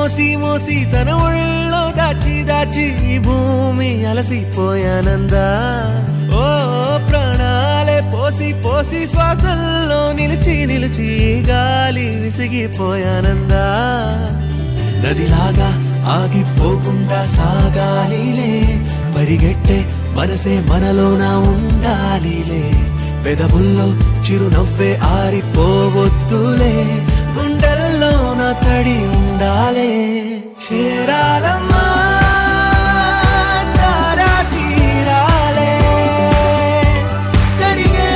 మోసి మోసి తన ఒళ్ళో దాచి దాచి ఈ భూమి అలసిపోయానందా ఓ ప్రాణాలే పోసి పోసి శ్వాసల్లో నిలిచి నిలిచి ఈ గాలి విసిగిపోయానందా నదిలాగా ఆగిపోకుండా సాగాలిలే పరిగెట్టే మనసే మనలోన ఉండాలిలే పెదవుల్లో చిరునవ్వే ఆరిపోవద్దులే గుండెల్లో నా తడి ఉండాలే చేరాలమ్మా తారా తీరాలే కరిగే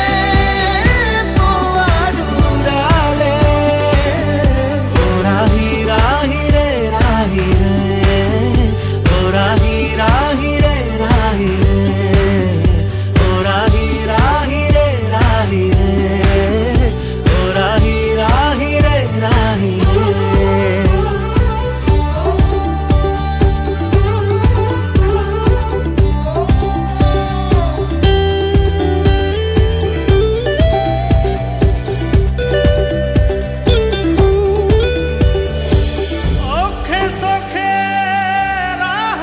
పోవా దూరాలే ఓ రాహి రాహి రే రాహి రే ఓ రాహి రాహి రే రాహి రే ఓ రాహి రాహి రే రాహి రే ఓ రాహి రాహి రే రాహి రే ਔਖੇ ਸੌਖੇ ਰਾਹ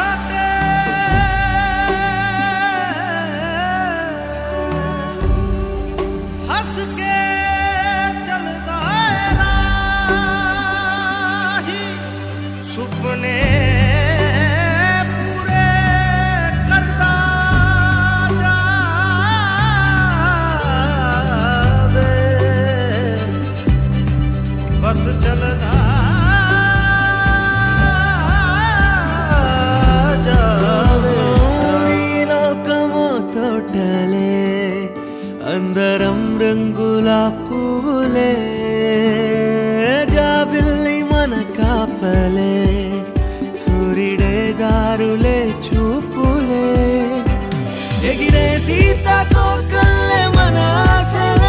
ਤੇ ਹੱਸ ਕੇ ਚੱਲਦਾ ਏ ਰਾਹੀ ਸੁਪਨੇ ਪੂਰੇ ਕਰਦਾ ਜਾਵੇ ਬਸ ਚੱਲਦਾ ਜਾਵੇ ఈ లోకము తోటలే అందరం రంగుల పూలే జాబిల్లి మన కాపలే సూర్యుడే దారులే చూపులే ఎగిరే సీతాకోకల్లే మన ఆశలే